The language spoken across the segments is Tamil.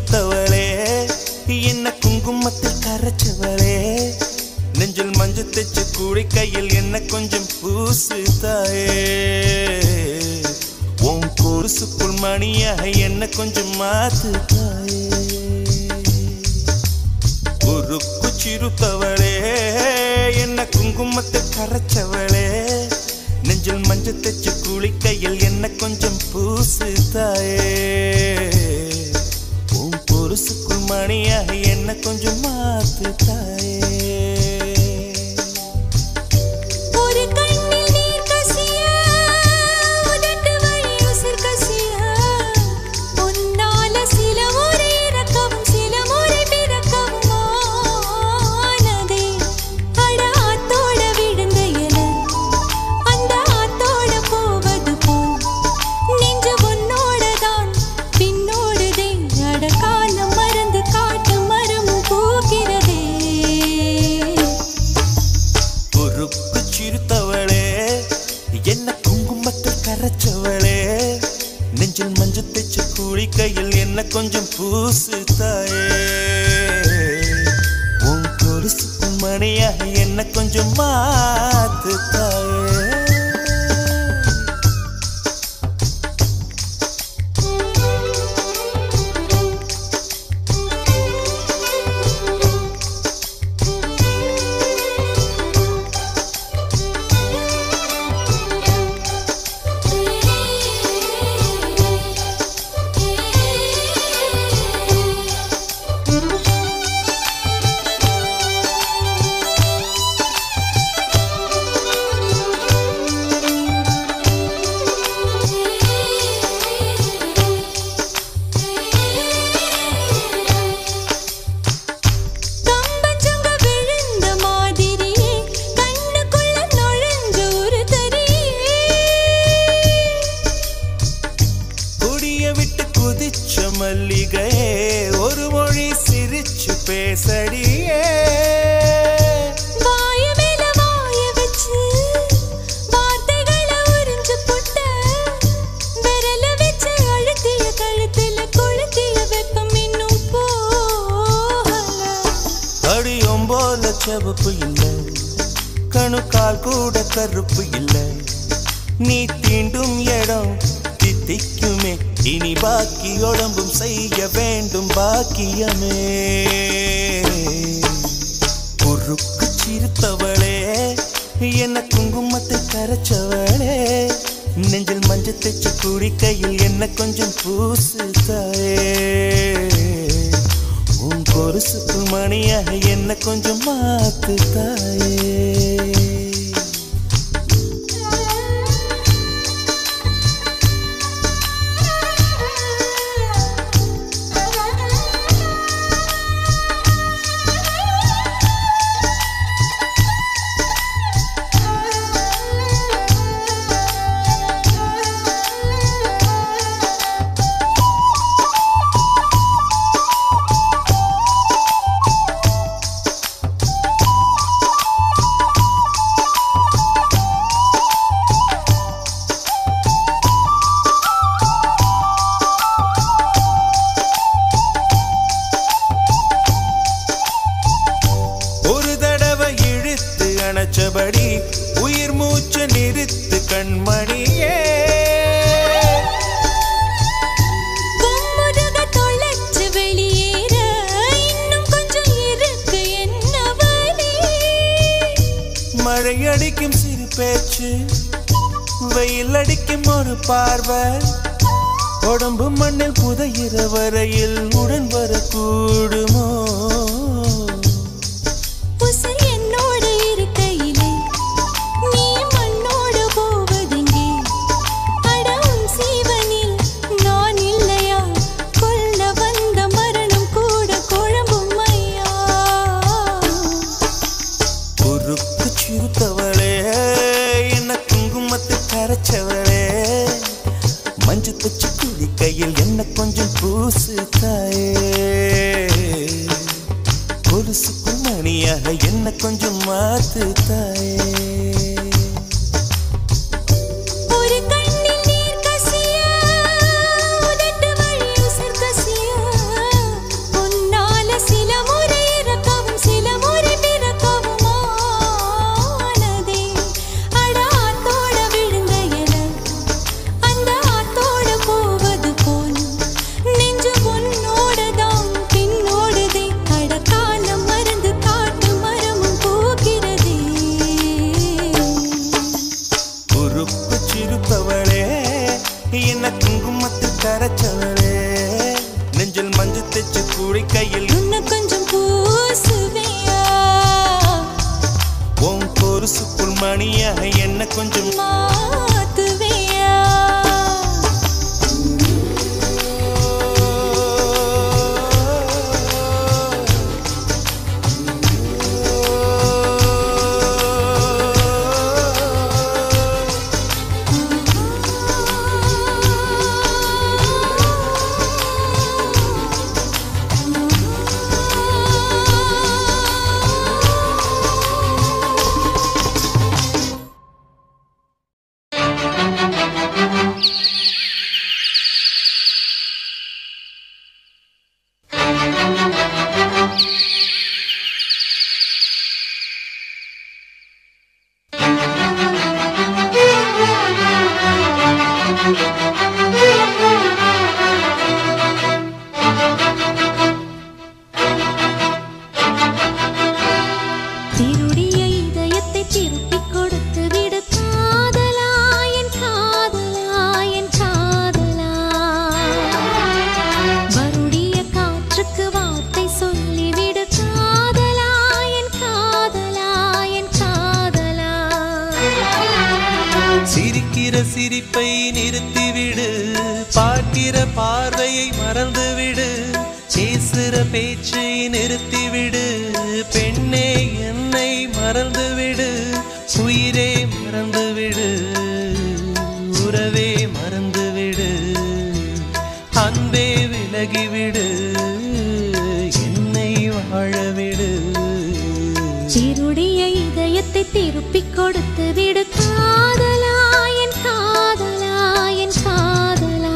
சிறுத்தவளே என்ன குங்குமத்தில் கரைச்சவளே நெஞ்சில் மஞ்சள் தைச்சு கூடி கையில் என்ன கொஞ்சம் பூசு தாயே உன் கொலுசுக்குள் மணியாக என்ன கொஞ்சம் மாத்து தாயே உருக்கு சிறுத்தவளே என்ன குங்குமத்தை கரைச்சவளே நெஞ்சில் மஞ்சள் தைச்சு குளிக்கையில் என்ன கொஞ்சம் பூசு தாயே உன் பொருசுக்குள் மணியாக என்ன கொஞ்சம் மாத்து தாயே ஒரு கண்ணில் நீர் கசிய உதட்டு வழி உசிர் கசிய உன்னால சில முறை இறக்கவும் சில முறை பிறக்கவும் ஆனதே அட ஆத்தோட விழுந்த இல அந்த ஆத்தோட போவது போல் நெஞ்சு உன்னோடதான் பின்னோடுதே அட காலம் மறந்து காட்டு மரமும் பூக்கிறதே பொறுப்பு சிறுத்தவளே என்ன குங்குமத்தில் கரைச்சவளே நெஞ்சில் மஞ்சள் தைச்சு குளிக்கையில் என்ன கொஞ்சம் பூசு தாயே உன் கொலுசுக்கு மணியாக என்ன கொஞ்சம் மாத்து தாயே கம்பஞ்சங்க விழுந்த மாதிரியே கண்ணுக்குள்ள நுழைஞ்ச ஒரு தரியே கொடிய விட்டு குதிச்ச மல்லிகையே ஒரு மொழி சிரிச்சு பேசடியே வாய மேல வாய வச்சு வார்த்தைகளை உறிஞ்சு புட்ட விரல வச்சு அழுத்திய கழுத்துல கொளுத்திய வெப்பம் இன்னும் போகல அடியும் போல செவப்பு இல்லை கணுக்கால் கூட கருப்பு இல்லை நீ தீண்டும் இடம் தித்திக்குமே இனி பாக்கி உடம்பும் செய்ய வேண்டும் பாக்கியமே குறுக்கு சிரித்தவளே என்ன குங்குமத்தை கரைச்சவளே நெஞ்சில் மஞ்சள் தைச்சு குடிக்கையில் என்ன கொஞ்சம் பூசு தாயே உன் கொலுசுக்கு மணியாக என்ன கொஞ்சம் மாத்து தாயே ஒரு தடவை இழுத்து அணைச்சபடி உயிர் மூச்சு நிறுத்து கண்மணியே பொம்முதுக தொலைச்சு வெளியேற இன்னும் கொஞ்சம் இருக்கு என்ன வழி மழை அடிக்கும் சிறு பேச்சு வெயில் அடிக்கும் ஒரு பார்வை உடம்பு மண்ணில் புதையிற வரையில் உடன் வரக்கூடுமோ உசிர் என்னோட இருக்கையிலே நீ மண்ணோடு போவதெங்கே அட உன் சீவனில் நான் இல்லையா கொல்ல வந்த மரணம் கூட குழம்பும் ஐயா பொறுப்பு சிறுத்தவளே என்ன குங்குமத்தை கரைச்சவளே மஞ்சு தச்சு குடி கையில் என்ன கொஞ்சம் பூசு தாயே கொலுசுக்கு மணியாக என்ன கொஞ்சம் மாத்து தாயே ஒரு கண்ணில் நீர் கசிய உதட்டு வழி உசிர் கசிய இருக்கையில் இன்னும் கொஞ்சம் பூசுவியா உன் பொருசுக்குள் மணியாக என்ன கொஞ்சம் மாத்துவியா திருடிய இதயத்தை திருப்பிக் கொடுத்து விடு காதலா என் காதலா என் காதலா வருடிய காற்றுக்கு வார்த்தை சொல்லிவிடு காதலா என் காதலா என் காதலா சிரிக்கிற சிரிப்பை நிறுத்திவிடு பார்க்கிற பார்வையை மறந்துவிடு பேசுற பேச்சை நிறுத்திவிடு பெண்ணே என்னை மறந்துவிடு உயிரே மறந்துவிடு உறவே மறந்துவிடு அன்பே விலகிவிடு என்னை வாழவிடு திருடிய இதயத்தை திருப்பிக் கொடுத்து விடு காதலா என் காதலா என் காதலா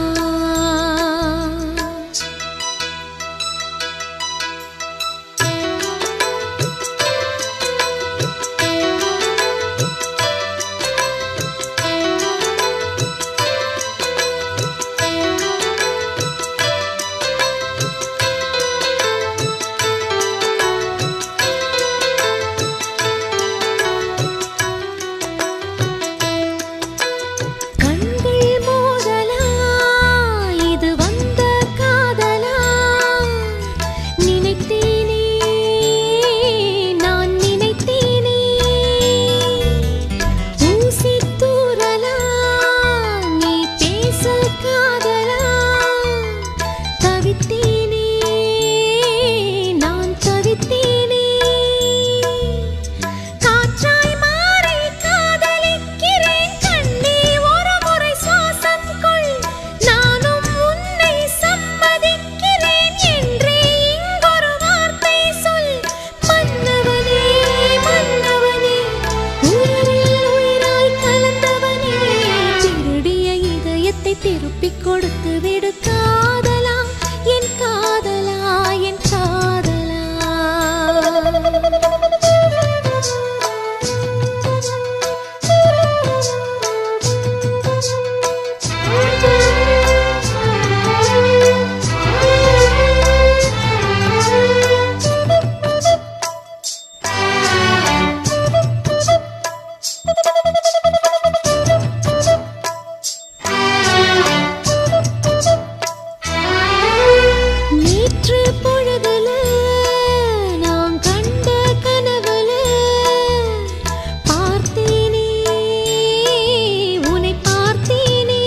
கண்கள் மோதலா இது வந்த காதலா நினைத்தேனே நான் நினைத்தேனே ஊசி தூரலா நீ பேச காதலா தவித்தேனே நான் தவித்தேனே காற்றாய் மாறி காதலிக்கிறேன் கண்ணே ஒரு முறை சுவாசம் கொள் நானும் உன்னை சம்மதிக்கிறேன் என்றே இங்கொரு வார்த்தை சொல் மன்னவனே மன்னவனே உயிரில் உயிராய் கலந்தவனே திருடிய இதயத்தை திருப்பிக் கொடுத்து விடு காதலா என் காதலா என் நேற்று பொழுதுல நாம் கண்ட கனவுல பார்த்தேனே உன்னை பார்த்தேனே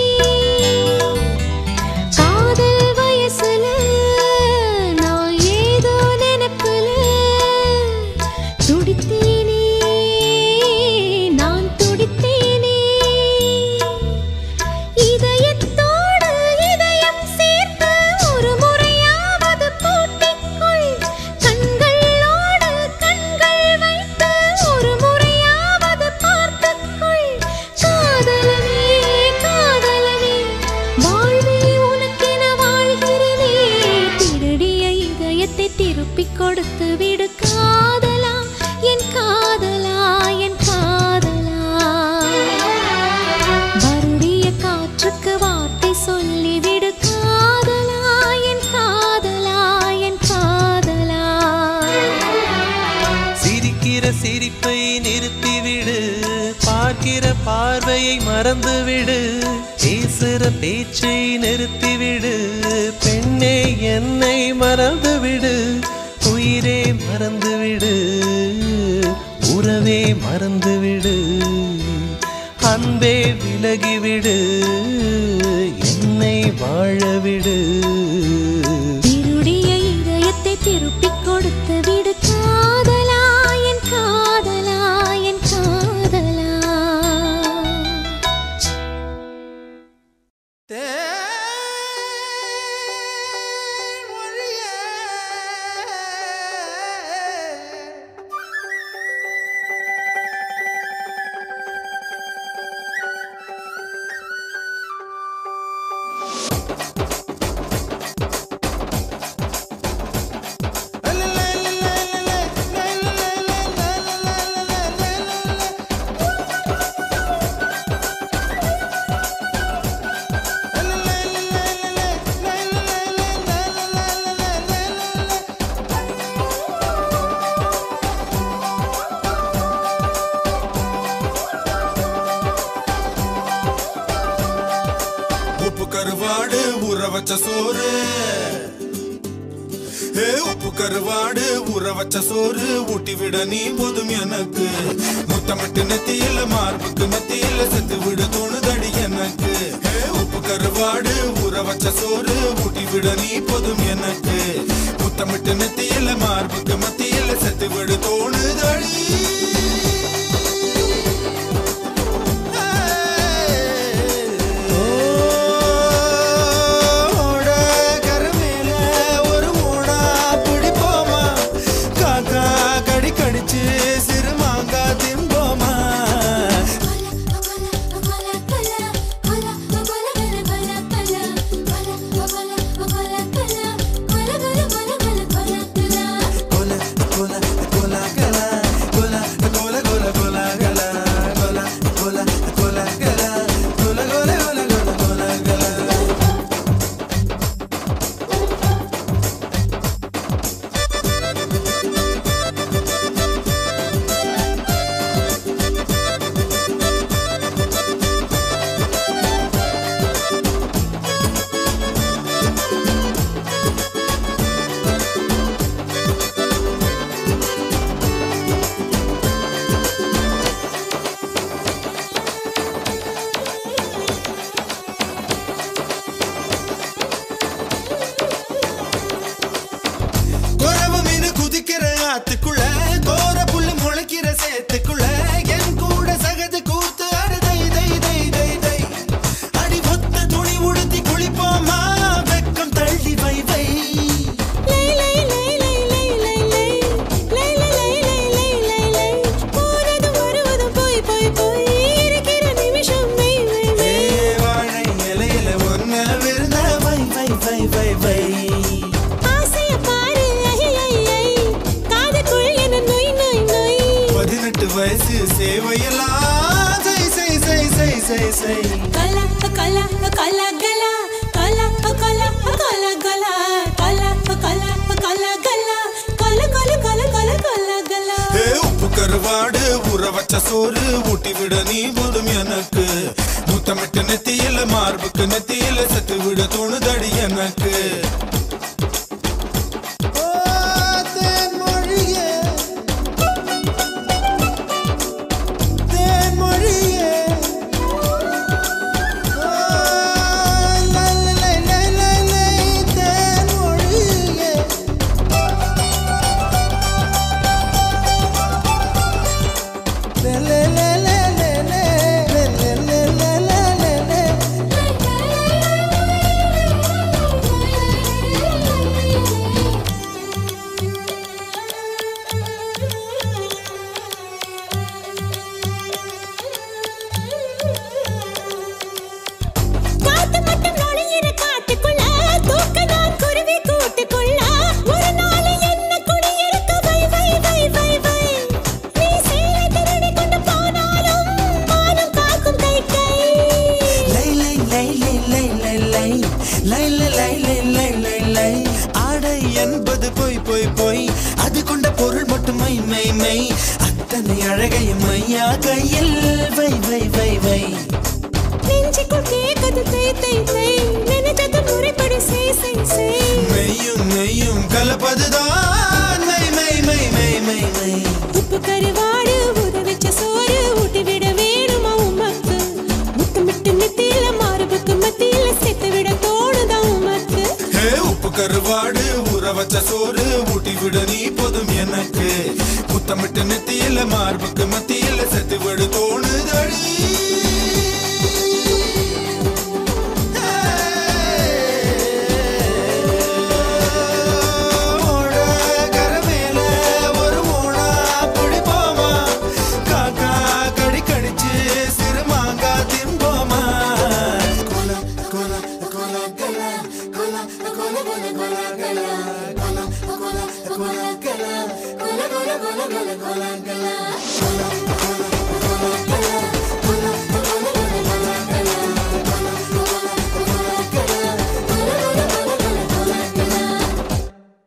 காதல் வயசுல நான் ஏதோ நினைப்புல துடித்தேனே நான் துடித்தேனே இதயத்தோடு இதயம் சேர்த்து ஒரு முறையாவது பூட்டிக்கொள் கண்களோடு கண்கள் வைத்து ஒரு முறையாவது பார்த்துக்கொள் காதலனே காதலனே வாழ்வே உனக்கென வாழ்கிறேனே திருடிய இதயத்தை திருப்பிக் கொடுத்து விடு காதலா என் காதலா என் காதலா வருடிய காற்றுக்கு வார்த்தை சொல்லிவிடு காதலா என் காதலா என் காதலா சிரிக்கிற சிரிப்பை நிறுத்திவிடு பார்க்கிற பார்வையை மறந்துவிடு பேசுற பேச்சை நிறுத்திவிடு பெண்ணே என்னை மறந்துவிடு உயிரே மறந்துவிடு உறவே மறந்துவிடு அன்பே விலகிவிடு என்னை வாழவிடு திருடிய இதயத்தை திருப்பிக் கொடுத்து விடு காதலா என் காதலா என் காதலா உப்பு கருவாடு ஊற வச்ச சோறு ஏ உப்பு கருவாடு ஊற வச்ச சோறு ஊட்டி விட நீ போதும் எனக்கு முத்தமிட்டு நெத்தியில மார்புக்கு நெத்தியில செத்து விட தோணுதடி எனக்கு ஏ உப்பு கருவாடு ஊற வச்ச சோறு ஊட்டி விட நீ போதும் எனக்கு முத்தமிட்டு நெத்தியில மார்புக்கு மத்தியில செத்து விட தோணுதடி ஓட கருமேல ஒரு மூடா பிடிப்போமா காக்கா கடி கடிச்சு சிறுமாங்கா திம்போமா கொல கொல கொல கல கொல கொல கொல கொல கல கொல கொல கொல கல கொல கொல கொல கொல கொல கல குறவு மீன் குதிக்கிற ஆத்துக்குள்ள கோர புல்லு முளைக்கிற சேத்துக்குள்ள என் கூட சகஜ கூத்து அரு தை தை தை தை தை அடி ஒத்த துணி உடுத்தி குளிப்போமா வெக்கம் தள்ளி வை வை ஏ வாழை இலையில ஒன்ன விருந்த வை வை வை வை வை பதினெட்டு வயசு சேவையெல்லாம் செய் செய் செய் செய் செய் செய் கலா கலா கலா கலா கலா கலா கலா கலா கலா கலா கலா கலா கல கல கல கல கல கலா ஏ உப்பு கருவாடு ஊற வச்ச சோறு ஊட்டி விட நீ போதும் எனக்கு முத்தமிட்டு நெத்தியில மார்புக்கு நெத்தியில செத்து விட தோணுதடி எனக்கு காத்து மட்டும் நுழையிற காட்டுக்குள்ள தூக்க நான் குருவி கூட்டுக்குள்ள ஒரு நாள் என்ன குடியிருக்க வை வை வை வை வை நீ சேலை திருடி கொண்டு போனாலும் மானம் காக்கும் கை கை லை லை லை லை லை லை லை லை லை லை லை லை லை லை ஆடை என்பது பொய் பொய் பொய் அது கொண்ட பொருள் மட்டும் மை மை மை அத்தனை அழகையும் மையா கையில் வை வை வை வை நெஞ்சுக்குள் கேட்கது தை தை தை நினைத்தது முறைப்படி செய் செய் செய் மெய்யும் நெய்யும் கலப்பதுதான் மெய் வை உப்பு கருவாடு ஊற வச்ச சோறு ஊட்டி விட வேணுமா உமக்கு முத்தமிட்டு நெத்தியில மார்புக்கு மத்தியில சேர்த்து விட தோணுதா உமக்கு ஹே உப்பு கருவாடு ஊற வச்ச சோறு ஊட்டி விட நீ போதும் எனக்கு முத்தமிட்டு நெத்தியில மார்புக்கு மத்தியில செத்து விடு தோணுதடி ஓட கரமேல ஒரு மூணா பிடிப்போமா காக்கா கடி கடிச்சு சிறு மாங்கா திம்போமா கொல கொல கொல கல கொல கொல கொல கொல கல கொல கொல கொல கல கொல கொல கொல கொல கொல கல கொல கொல கொல கல கொல கொல கொல கொல கல கொல கொல கொல கல கொல கொல கொல கொல கல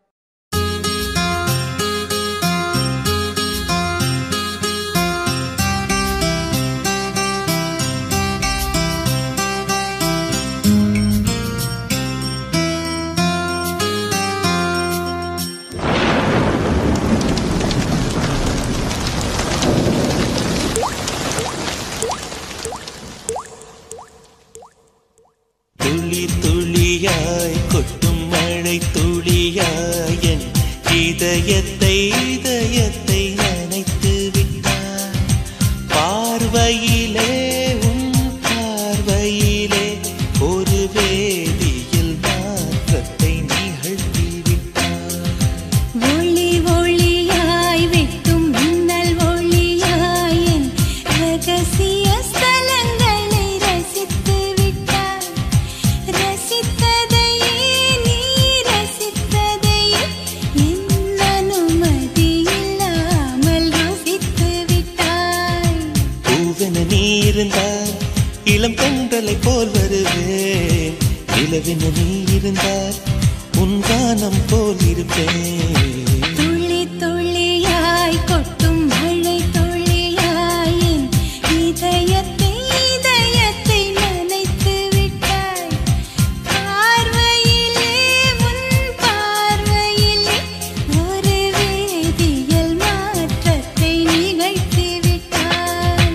துளி துளியாய் கொட்டும் மழை துளியாய் என் இதயத்தை இதயத்தை நனைத்து விட்டாய் பார்வையிலே உன் பார்வையிலே ஒரு வேதியில் மாற்றத்தை நிகழ்த்தி விட்டாய் ஒளி ஒளியாய் வெட்டும் மின்னல் ஒளியாய் என் ரகசிய ஸ்தலங்களை ரசித்து விட்டாய் ரசித்ததையே நீ ரசித்ததையே என் அனுமதி இல்லாமல் ருசித்து விட்டாய் பூவென நீ இருந்தால் இளம் பெண்களை போல் வருவேன் நிலவென நீ இருந்தால் உன் கானம் போல் இருப்பேன் துளி துளியாய் கொட்டும் மழை துளியாய் என் இதயத்தை இதயத்தை நனைத்து விட்டாய் பார்வையிலே உன் பார்வையிலே ஒரு வேதியியல் மாற்றத்தை நிகழ்த்தி விட்டாய்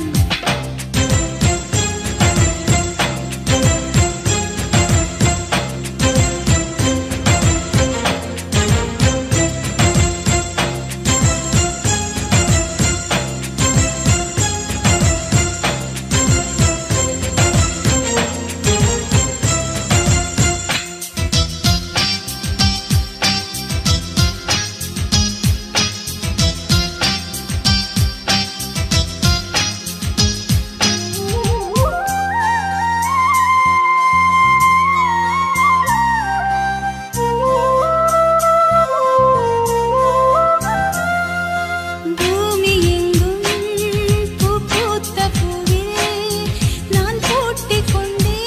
பூமி எங்கும் பூ பூத்த பூவில் நான் பூட்டிக் கொண்டே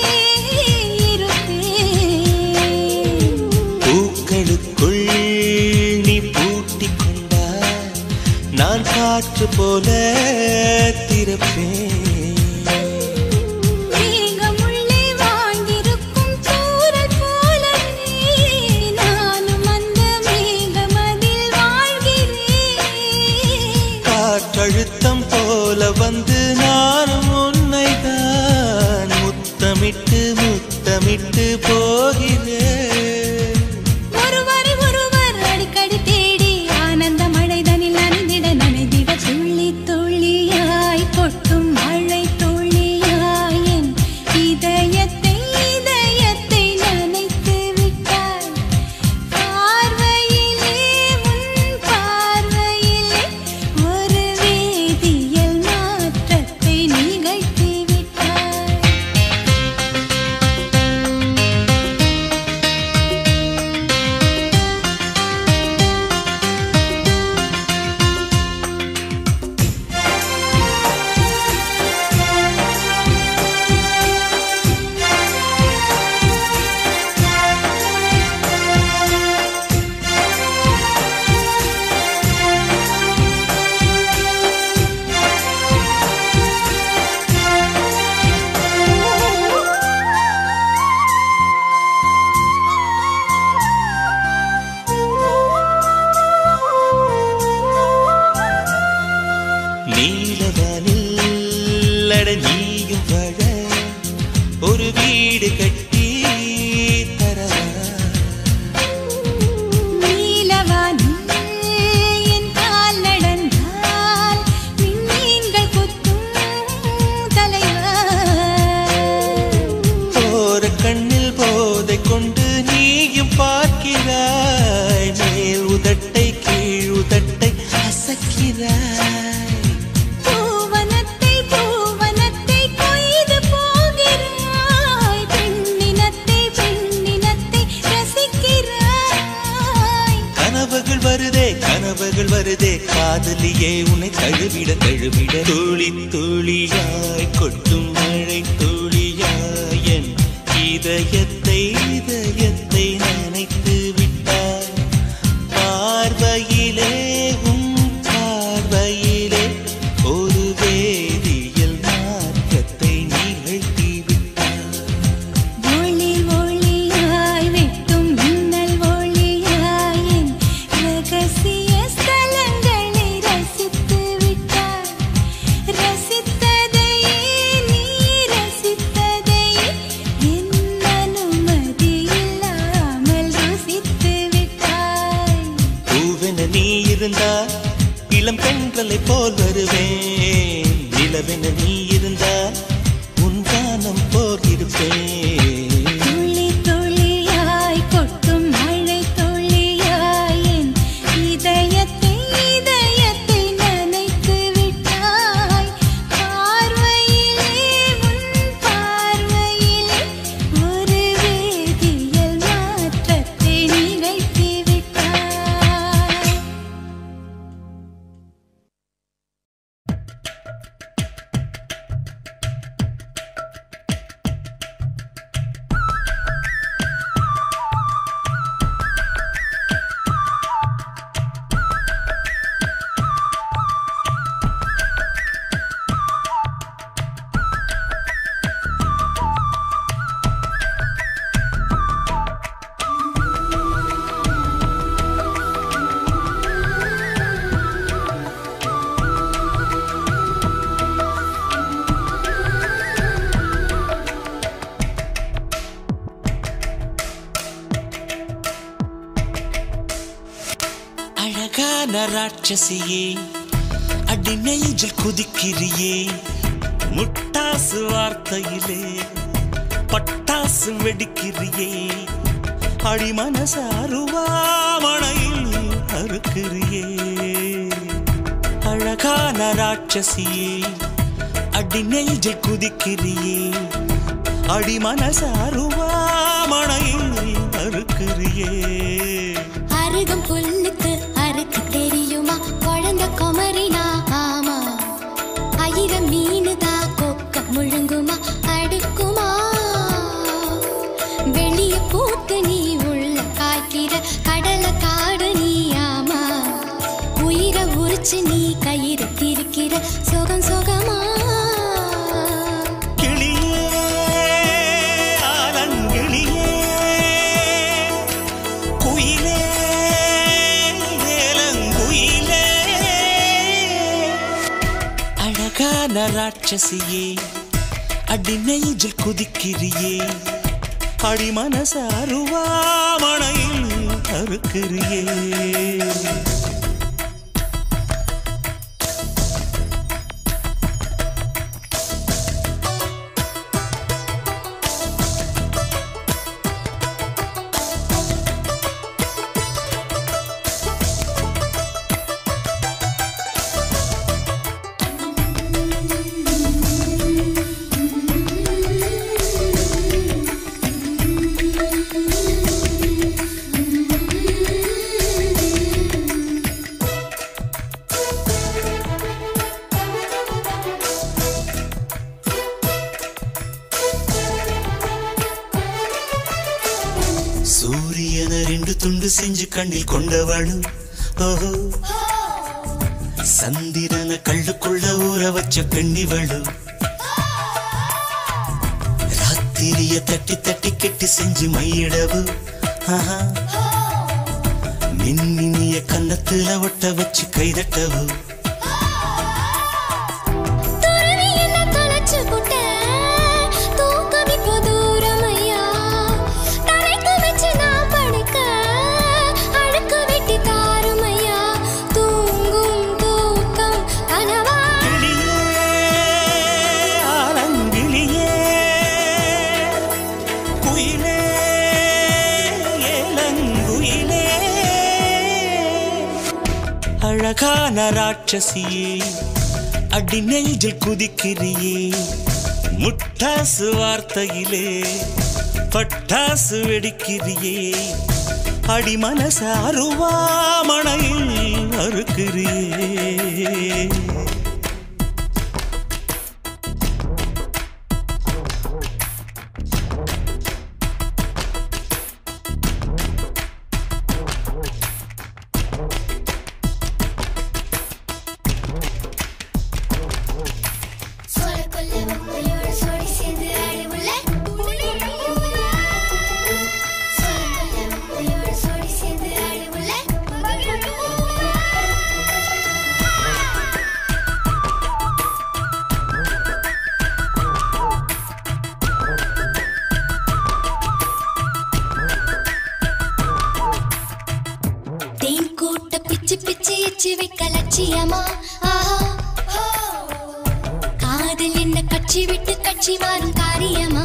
இருப்பேன் பூக்களுக்குள் நீ பூட்டிக் கொண்டால் நான் காற்று போல திறப்பேன் மேகமுள்ளே வாழ்ந்திருக்கும் தூறல் போலவே நானும் அந்த மேகமதில் வாழ்கிறேன் காற்றழுத்தம் போல வந்து நானும் உன்னை தான் முத்தமிட்டு முத்தமிட்டு போகிறேன் ஒருவரை ஒருவர் அடிக்கடி தேடி ஆனந்த மழைதனில் நனைந்திட நனைந்திட துள்ளி துள்ளியாய் கொட்டும் மழை துள்ளியாய் என் இதயத்தை இதயத்தை நனைத்து விட்டாய் பார்வையிலே உன் பார்வையிலே ஒரு வேதி கண்கள் வருதே காதலியே உன்னை தழுவிட தழுவிட துளி துளியாய் கொட்டும் மழை துளியாய் என் இதயத்தை இதயத்தை நினைத்து விட்டாய் பார்வையிலே உன் பார்வையிலே ஒரு வேதியியல் மாற்றத்தை நிகழ்த்தி விட்டாய் ஒளி ஒளியாய் வெட்டும் மின்னல் ஒளியாய் என் ரகசிய ஸ்தலங்களை ரசித்து விட்டாய் ரசித்ததையே நீ ரசித்ததையே என் அனுமதி இல்லாமல் ருசித்து விட்டாய் பூவென நீ இருந்தா இளம் பெண்களை போல் வருவேன் நிலவென நீ இருந்தா உன் கானம் போல் இருப்பேன் துளி துளியாய் கொட்டும் மழை துளியாய் என் இதயத்தை இதயத்தை நனைத்து விட்டாய் பார்வையிலே உன் பார்வையிலே ஒரு வேதியியல் மாற்றத்தை நிகழ்த்தி விட்டாய் அழகான ராட்சசியே அடி நெஞ்சில் குதிக்கிறியே முட்டாசு வார்த்தையிலே பட்டாசு வெடிக்கிறியே அடி மனசு அருவாமணையில் அறுக்கிறியே அழகான ராட்சசியே அடி நெஞ்சில் குதிக்கிறியே அடி மனசு அருவாமணையில் அறுக்கிறியே அருகம் புல்லுக்கு அறுக்க தெரியுமா குழந்தை குமரினா ஆமா ஆயிரம் மீனுதா கொக்க முழுங்குமா அடுக்குமா வெளிய பூத்து நீ உள்ள காய்க்கிற கடல காடு நீ ஆமா உயிரை உரிச்சு நீ கயிறு திரிக்கிற சுகம் சுகமா கிளியே ஆலங்கிளியே குயிலே ஏலங்குயிலே அழகான ராட்சசியே அடி நெஞ்சில் குதிக்கிறியே அடி மனச அருவாமணையில் அறுக்கிறியே சூரியன ரெண்டு துண்டு செஞ்சு கண்ணில் கொண்டவளு ஓஹோ சந்திரன கள்ளுக்குள்ள ஊற வச்ச பெண்ணிவளு ராத்திரிய தட்டி தட்டி கெட்டி செஞ்சு மையிடவு ஆஹா. மின்மினிய கன்னத்துல ஒட்ட வச்சு கைதட்டவு துறவி என்ன தொலைச்சு புட்ட தூக்கம் இப்போ தூரமையா தரைக்கு வச்சு நான் படுக்க அழுக்கு வெட்டி தாருமையா தூங்கும் தூக்கம் கனவா கிளியே, ஆலங்கிளியே, குயிலே, ஏலங்குயிலே. அழகான ராட்சசியே அடி நெஞ்சில் குதிக்கிறியே முட்டாசு வார்த்தையிலே பட்டாசு வெடிக்கிறியே அடி மனச அருவாமணையில் அறுக்கு பிச்சு பிச்சு எச்சு வைக்க லட்சியமா ஆஹா ஹோ. காதல் என்ன கட்சி விட்டு கட்சி மாறும் காரியமா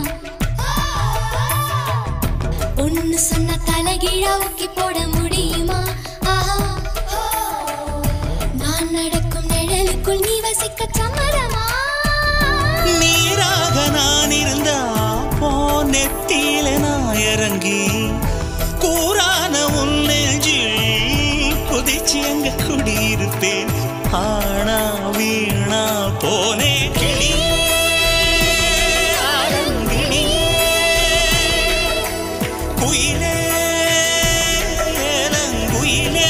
ஒன்னு சொன்ன தலைகீழா ஊக்கி போட முடியுமா ஆஹா ஹோ. நான் நடக்கும் நிழலுக்குள் நீ வசிக்க சம்மதமா நீராக நான் இருந்தா போ நெத்தியில நான் இறங்கி கூறான உன் நெஞ்சில் குதிச்சு அங்க குடியிருப்பேன் ஆனா வீணா போனே கிளி ஆலங்கிளி. குயிலே ஏலங்குயிலே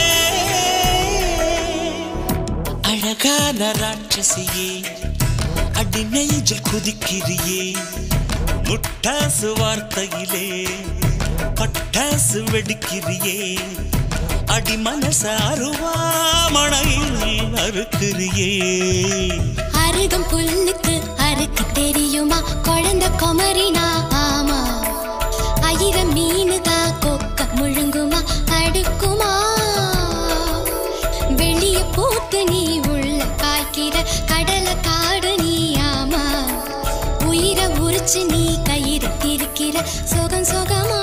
அழகான ராட்சசியே அடி நெஞ்சில் குதிக்கிறியே முட்டாசு வார்த்தையிலே பட்டாசு வெடிக்கிறியே அடி மனச அருவாமணையில் அறுக்கிறியே அருகம் புல்லுக்கு அறுக்க தெரியுமா குழந்தை குமரினா ஆமா ஆயிரம் மீனுதா கொக்க முழுங்குமா அடுக்குமா வெளிய பூத்து நீ உள்ள காய்க்கிற கடல காடு நீ ஆமா உயிரை உரிச்சு நீ கயிறு திரிக்கிற சுகம் சுகமா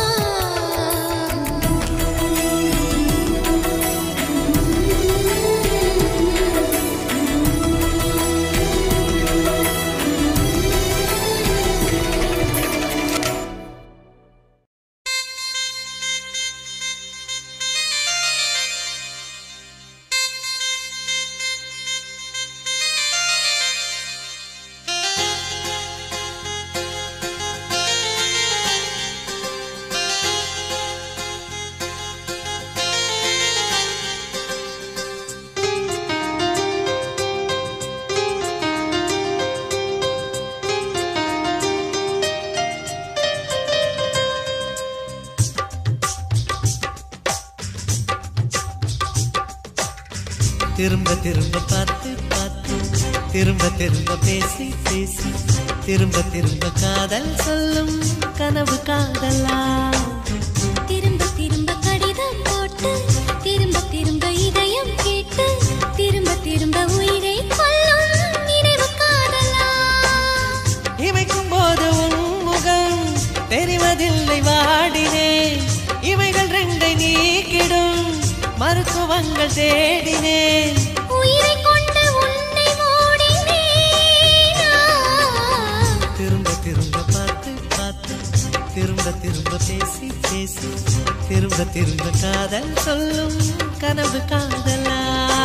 திரும்ப திரும்ப பார்த்து பார்த்து திரும்ப திரும்ப பேசி பேசி திரும்ப திரும்ப காதல் சொல்லும் கனவு காதலா திரும்ப திரும்ப கடிதம் போட்டு திரும்ப திரும்ப இதயம் கேட்டு திரும்ப திரும்ப உயிரை கொல்லும் நினைவு காதலா இமைக்கும் போது உன் முகம் தெரிவதில்லை வாடினேன் இவைகள் ரெண்டை நீக்கிடும் மருத்துவங்கள் தேடினேன் உயிரை கொண்டு உன்னை ஓடினேனா திரும்ப திரும்ப பார்த்து பார்த்து திரும்ப திரும்ப பேசி பேசி திரும்ப திரும்ப காதல் சொல்லும் கனவு காதலா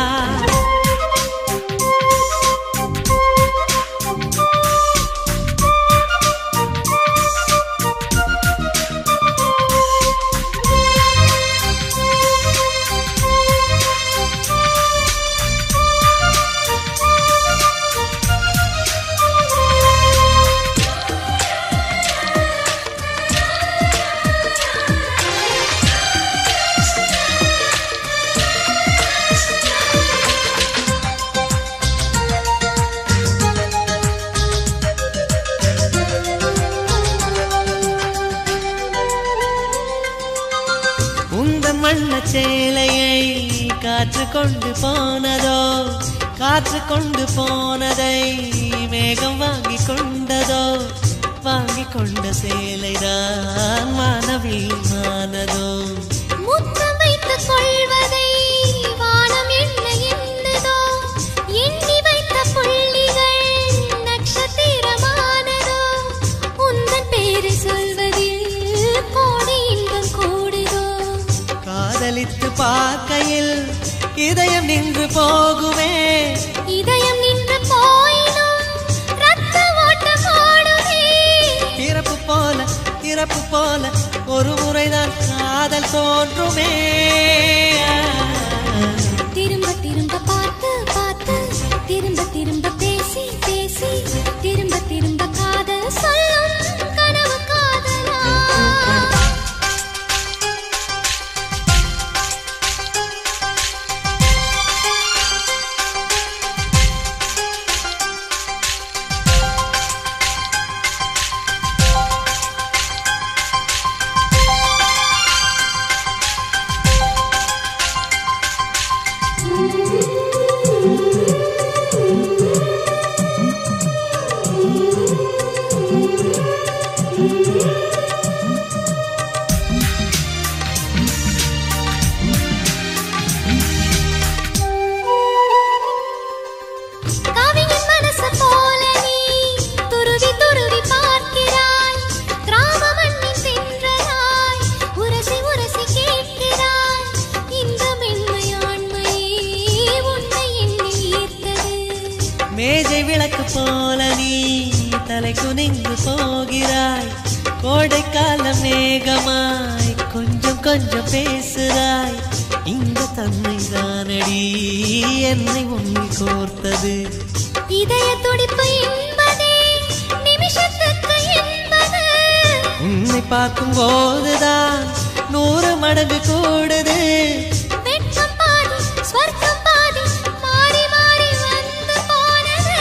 உந்த மண்ண சேலையை காற்று கொண்டு போனதோ காற்று கொண்டு போனதை மேகம் வாங்கி கொண்டதோ வாங்கி கொண்ட சேலைதான் மானவீமானதோ முத்தம் வைத்துக் கொள்வதை வானம் என்ன எண்ணுதோ எண்ணி வைத்த புள்ளிகள் நட்சத்திரமானதோ உந்தன் பேரை சொல்வதில் கோடி இன்பம் கூடுதோ காதலித்து பார்க்கையில் இதயம் நின்று போகுமே இதயம் நின்று போயினும் ரத்த ஓட்டம் ஓடுமே பிறப்பு போல இறப்பு போல ஒரு முறைதான் காதல் தோன்றுமே திரும்ப திரும்ப பார்த்து பார்த்து திரும்ப திரும்ப பேசி பேசி திரும்ப திரும்ப காதல் சொல்லும் கனவு காதலா கவிஞன் மனசு போல நீ துருவி துருவி பார்க்கிறாய் கிராம மண்ணின் சென்றதாய் உரசி உரசி கேட்கிறாய் இந்த மென்மையாண்மையே உன்னை என்னை ஈர்த்தது மேஜை விளக்கு போல நீ தலை குனிந்து போகிறாய் கோடைக்கால மேகமாய் கொஞ்சம் கொஞ்சம் பேசுறாய் இந்த தன்மை தானடி என்னை உன்னில் கோர்த்தது இதய துடிப்பு என்பதே நிமிஷத்துக்கு என்பது உன்னை பார்க்கும் போதுதான் நூறு மடங்கு கூடுது வெட்கம் பாதி ஸ்வர்க்கம் பாதி மாறி மாறி வந்து போனது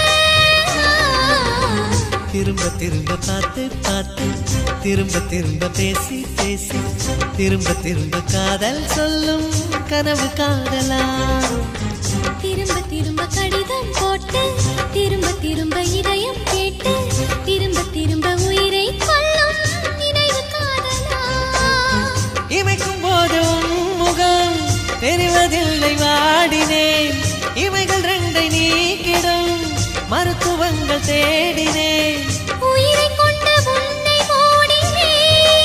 திரும்ப திரும்ப பார்த்து பார்த்து திரும்ப திரும்ப பேசி பேசி திரும்ப திரும்ப காதல் சொல்லும் கனவு காதலா திரும்ப திரும்ப கடிதம் போட்டு திரும்ப திரும்ப இதயம் கேட்டு திரும்ப திரும்ப உயிரை கொல்லும் நினைவு காதலா இமைக்கும் போது உன் முகம் தெரிவதில்லை வாடினேன் இமைகள் ரெண்டை நீக்கிடும் மருத்துவங்கள் தேடினேன் உயிரை கொண்ட உன்னை ஓடினேன்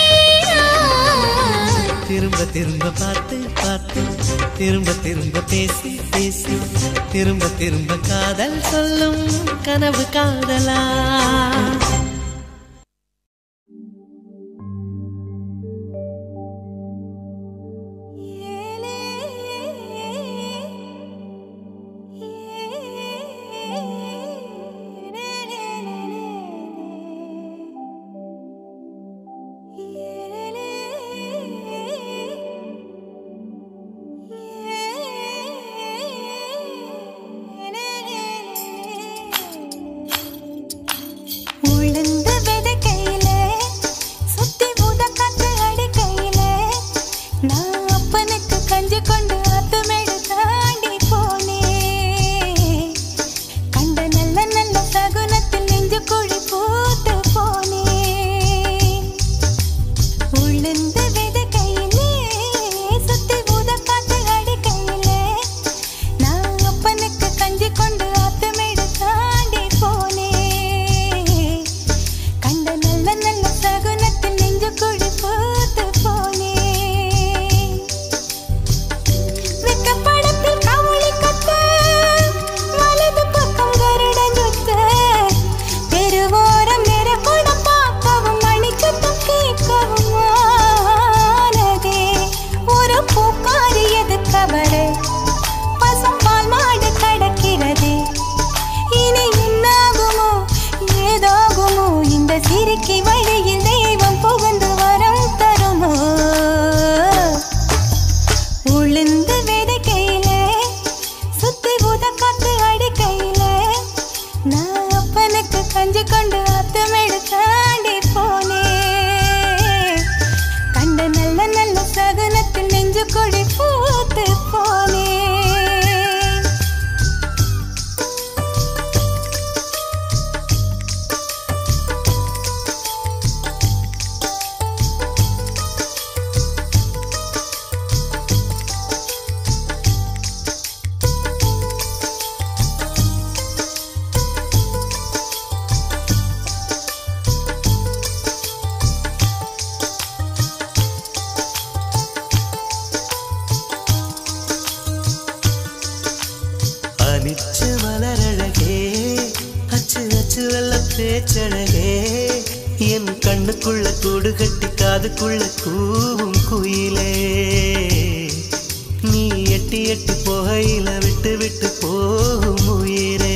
திரும்ப திரும்ப பார்த்து பார்த்து திரும்ப திரும்ப பேசி பேசி திரும்ப திரும்ப காதல் சொல்லும் கனவு காதலா உளுந்து விதைக்கையிலே, சுத்தி ஊத காத்து அடிக்கையிலே, நான் அப்பனுக்கு கஞ்சி கொண்டு ஆத்துமேடு தாண்டி போனேன். கண்ட நல்ல நல்ல சகுனத்தில் நெஞ்சு குழி பூத்து போனேன். உளுந்து விதைக்கையிலே, சுத்தி ஊத காத்து அடிக்கையிலே, நான் அப்பனுக்கு கஞ்சி கொண்டு ஆத்துமேடு தாண்டி போனேன். கண்ட நல்ல நல்ல சகுனத்தில் நெஞ்சு குழி பூத்து போனேன். வெக்கப்படத்தில் கவுளி கத்த, வலது பக்கம் கருடன் சுத்த, தெருவோரம் நெருப்புடன் பார்க்கவும் மணிச்சத்தம் கேட்கவும் ஆனதே. ஒரு பூக்காரி எதுக்கவரே பசும்பால் மாடு கடக்கிறதே இனி என்னாகுமோ ஏதாகுமோ இந்த சிரிக்கை வழியில் தெய்வம் புகுந்து வரம் தருமோ உளுந்து விதைக்கையிலே சுத்தி ஊத காத்து அடிக்கையிலே நான் அப்பனுக்கு கஞ்சி கொண்டு அத்தமிழ் தாண்டி போனேன் கண்ட நல்ல நல்ல சகுனத்தில் நெஞ்சு கொடி பூத்து போனேன் அனிச்ச மலரழகே அச்சு அச்சு வெள்ள பேச்சழகே என் கண்ணுக்குள்ள கூடு கட்டி காதுக்குள்ள கூவும் குயிலே நீ எட்டி எட்டி போகையில விட்டு விட்டு போகும் உயிரே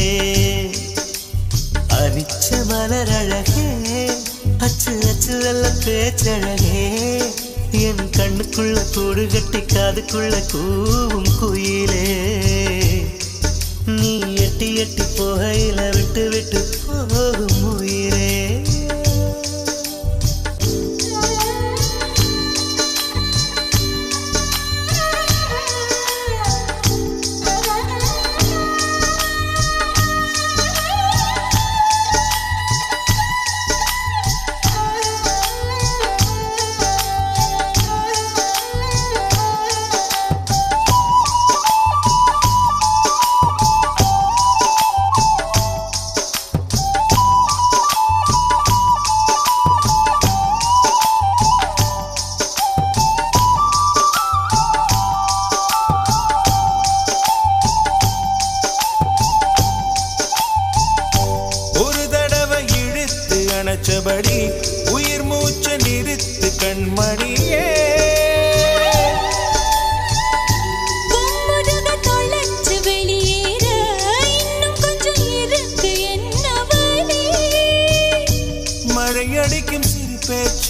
அனிச்ச மலரழகே அச்சு அச்சு வெள்ள பேச்சழகே என் கண்ணுக்குள்ள கூடு கட்டி காதுக்குள்ள கூவும் குயிலே நீ எட்டி எட்டி போகையில விட்டு விட்டு போகும் உயிரே ஆ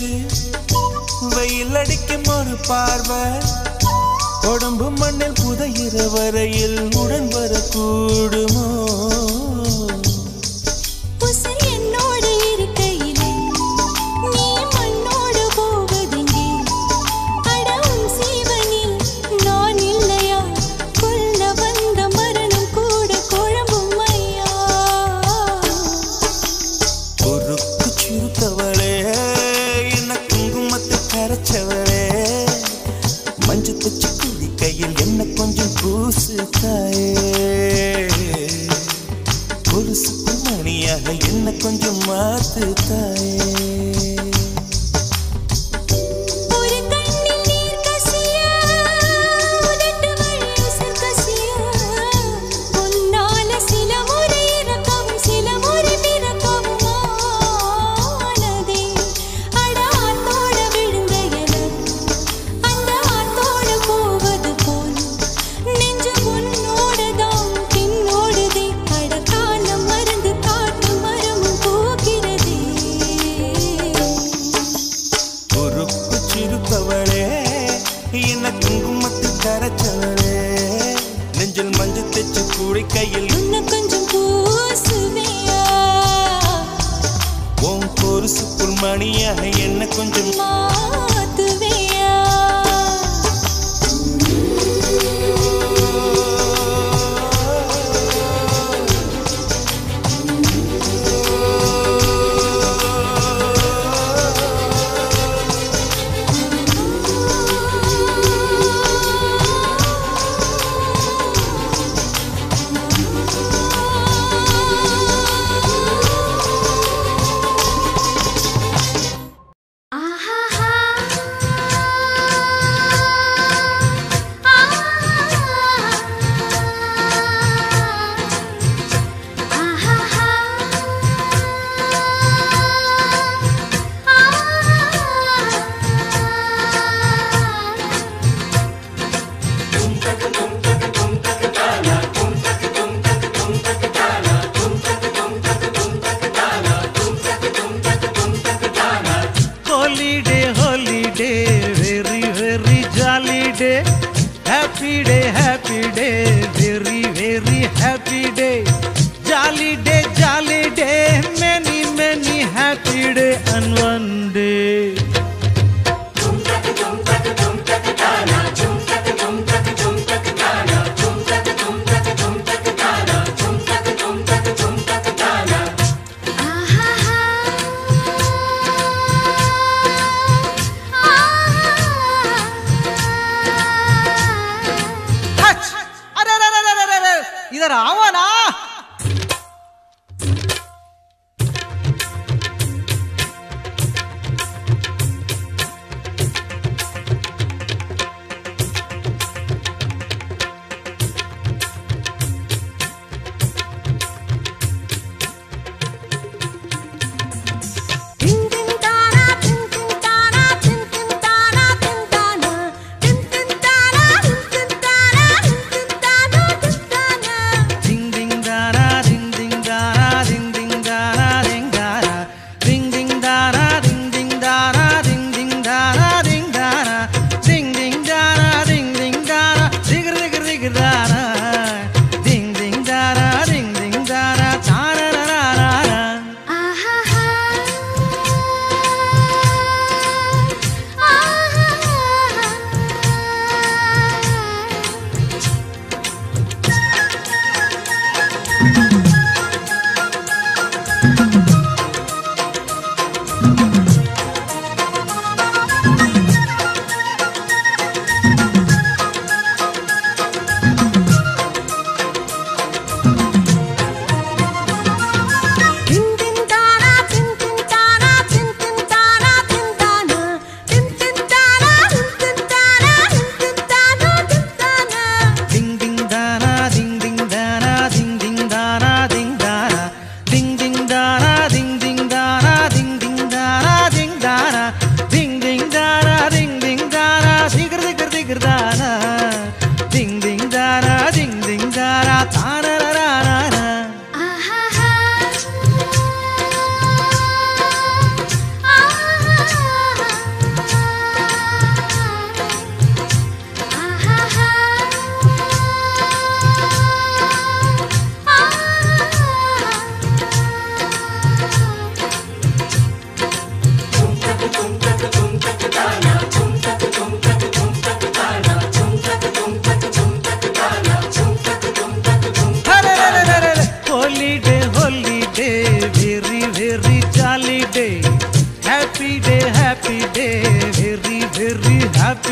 வச்சு வெயில் அடிக்கும் ஒரு பார்வை உடம்பு மண்ணில் புதையிற வரையில் உடன் வரக்கூடுமோ உசிர் என்னோடு இருக்கையிலே நீ மண்ணோடு போவதெங்கே அட உன் சீவனில் நான் இல்லையா கொல்ல வந்த மரணம் கூட குழம்பும் ஐயா பொறுப்பு சிறுத்தவளே என்ன குங்குமத்தை கரைச்சவளே மஞ்சள் தச்சு குடி கையில் என்ன கொஞ்சம் பூசு தாயே கொலுசுக்கு மணியாக என்ன கொஞ்சம் மாத்து தாயே ஒரு கண்ணில் நீர் கசிய உதட்டு வழி உசிர் கசிய உன்னால சில முறை இறக்கவும் சில முறை பிறக்கவும் ஆனதே அட ஆத்தோட விழுந்த என அந்த ஆத்தோட போவது போல் நெஞ்சு உன்னோடதான் பின்னோடுதே அட காலம் மறந்து காட்டு மரமும் போகிறதே பொறுப்பு சிறுத்தவளே என்ன குங்குமத்தை கரைச்சவளே நெஞ்சில் மஞ்சள் தச்சு கூடி கையில் உன்னை கொஞ்சம் பூசுவியா உன் பொருசுக்குள் மணியாக என்ன கொஞ்சம் மாத்துவியா holiday holiday very very jolly day happy day happy day very very happy day jolly day jolly day many many happy day and one day अरे अरे अरे अरे अरे इधर आओ ना Ding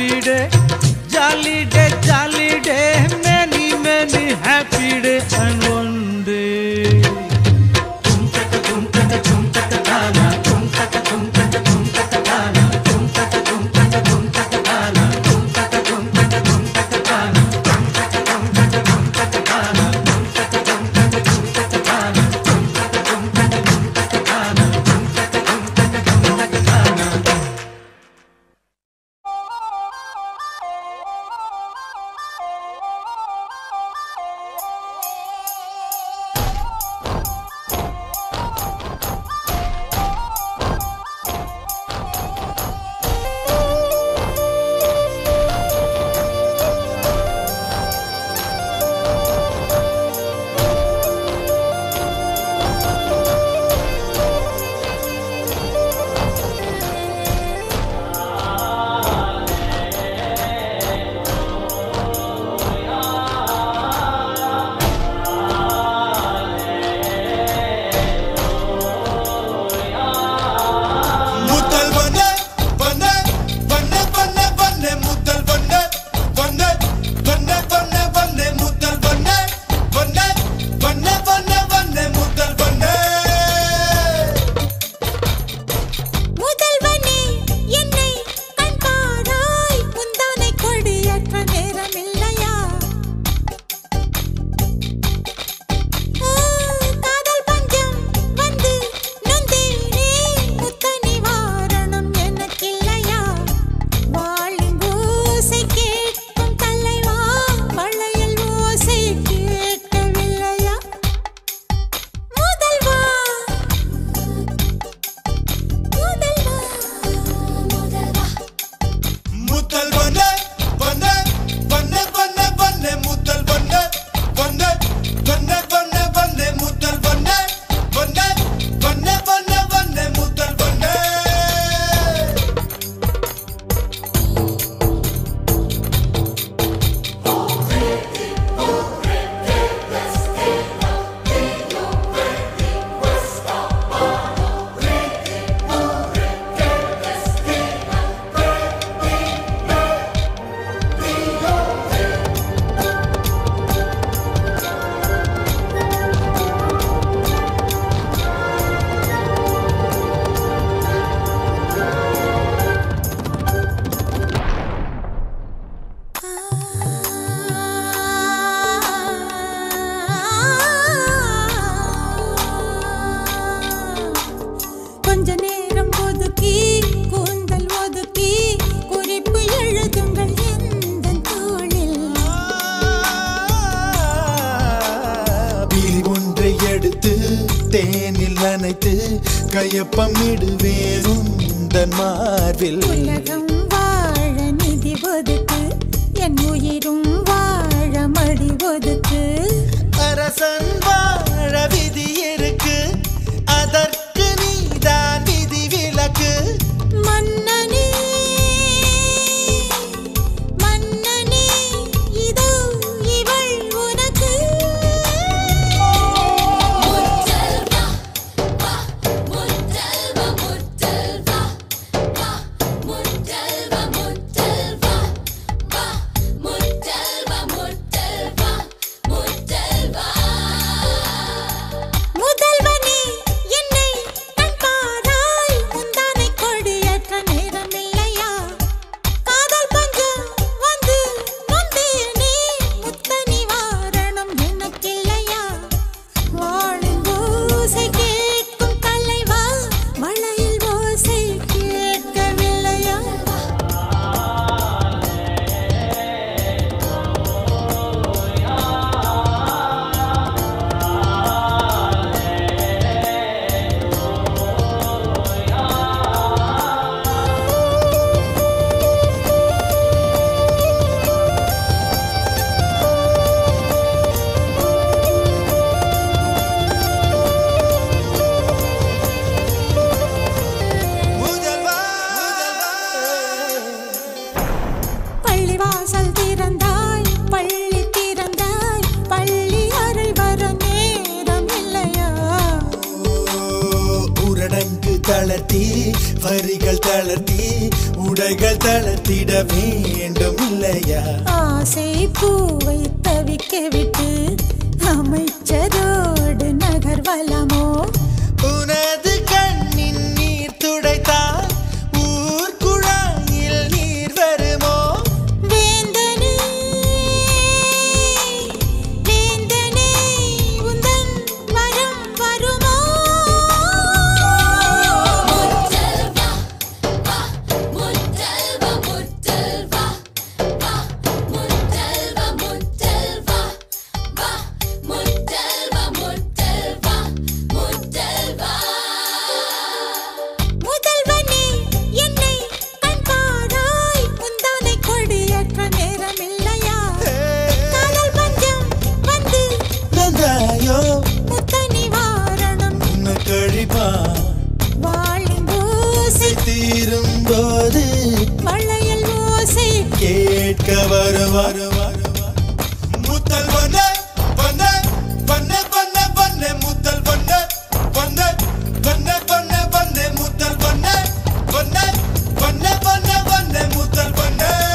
happy day. Jolly day, jolly day. Many, many happy day and one day. முதல் வண்ண வண்ண வண்ண வண்ண வண்ண முதல் வண்ண வண்ண வண்ண வண்ண வண்ண முதல் வண்ண வண்ண வண்ண வண்ண வண்ண முதல் வண்ண முதல்வனே என்னை கண்பாராய் முந்தானை கொடியற்ற நேரமில்லையா ஆ, காதல் பஞ்சம் வந்து நொந்தேனே முத்த நிவாரணம் எனக்கில்லையா வாழின் ஓசை கேட்கும் தலைவா வளையல் ஓசை கேட்கவில்லையா முதல்வா முதல்வா முதல்வா முதல் வண்ண வண்ண வண்ண வண்ண வண்ண முதல் வண்ண வண்ண வண்ண வண்ண வண்ண முதல் வண்ண வண்ண வண்ண வண்ண வண்ண முதல் வண்ண கொஞ்ச நேரம் ஒதுக்கி கூந்தல் ஒதுக்கி குறிப்பு எழுதுங்கள் எந்த தோளில் பீலி ஒன்றை எடுத்து தேனில் நனைத்து கையப்பமிடுவேன் உந்தன் மார்பில் உலகம் வாழ நிதி ஒதுக்கு என் உயிரும் வாழ மடி ஒதுக்கு அரசன் வாழ விதி இருக்கு அதற்கு நீதான் விதி விலக்கு மன்னனே மன்னனே இதோ இவள் உனக்கு முத்தல்வா வா முத்தல்வா முத்தல்வா வா முத்தல்வா முத்தல்வா வா முத்தல்வா முத்தல்வா முத்தல்வா முதல்வனே என்னை கண்பாராய் முந்தானை கொடியற்ற நேரமில்லையா காதல் பஞ்சம் வந்து நொந்தேனே முத்த நிவாரணம் எனக்கில்லையா வாழின் ஓசை கேட்கும் தலைவா மழையில் ஓசை கேட்கவில்லையா முதல்வா முதல்வா பள்ளிவாசல் திறந்தாய் பள்ளி திறந்தாய் பள்ளி அறை வர நேரம் இல்லையா ஊரடங்கு தளர்த்தி வரிகள் தளர்த்தி உடைகள் தளர்த்திட வேண்டும் இல்லையா ஆசை பூவை தவிக்க விட்டு அமைச்சரோடு நகர்வலமோ உனது கண்ணின் நீர் துடைத்தால் ஊர் குழாயில் நீர் வருமோ வேந்தனே வேந்தனே உந்தன் வரம் வருமோ முதல்வனே என்னை கண்பாராய் முந்தானை கொடியற்ற நேரம் இல்லையா காதல் பஞ்சம் வந்து நந்தாயோ முத்த நிவாரணம் உன்னை கழிப்பா வாழின் ஓசை தீரும் போது வளையல் ஓசை கேட்க வருவார் முத்தல் பண்ண பண்ண பண்ண பண்ண பண்ண முத்தல் பண்ண பண்ண பண்ண பண்ண பண்ண முத்தல் பண்ண பண்ண பண்ண பண்ண பண்ண முத்தல் பண்ண